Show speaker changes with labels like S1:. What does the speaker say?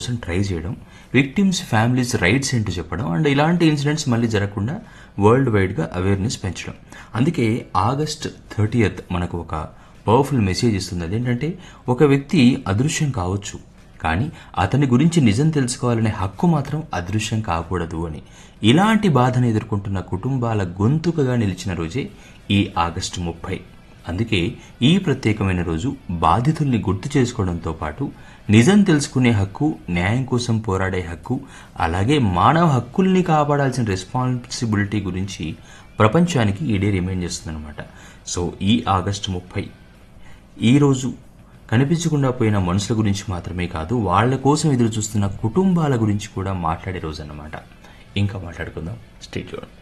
S1: కోసం ట్రై చేయడం victims families rights ఏంటో చెప్పడం అండ్ ఇలాంటి ఇన్సిడెంట్స్ మళ్ళీ జరగకుండా వరల్డ్ వైడ్గా అవేర్నెస్ పెంచడం అందుకే ఆగస్ట్ థర్టీయత్ మనకు ఒక పవర్ఫుల్ మెసేజ్ ఇస్తుంది అదేంటంటే ఒక వ్యక్తి అదృశ్యం కావచ్చు కానీ అతని గురించి నిజం తెలుసుకోవాలనే హక్కు మాత్రం అదృశ్యం కాకూడదు అని ఇలాంటి బాధను ఎదుర్కొంటున్న కుటుంబాల గొంతుకగా నిలిచిన రోజే ఈ ఆగస్టు ముప్పై అందుకే ఈ ప్రత్యేకమైన రోజు బాధితుల్ని గుర్తు చేసుకోవడంతో పాటు నిజం తెలుసుకునే హక్కు న్యాయం కోసం పోరాడే హక్కు అలాగే మానవ హక్కుల్ని కాపాడాల్సిన రెస్పాన్సిబిలిటీ గురించి ప్రపంచానికి ఈ డే రిమైండ్ చేస్తుందన్నమాట సో ఈ ఆగస్టు ముప్పై ఈరోజు కనిపించకుండా పోయిన మనుషుల గురించి మాత్రమే కాదు వాళ్ళ కోసం ఎదురు చూస్తున్న కుటుంబాల గురించి కూడా మాట్లాడే రోజు అన్నమాట ఇంకా మాట్లాడుకుందాం స్టేట్ చూడండి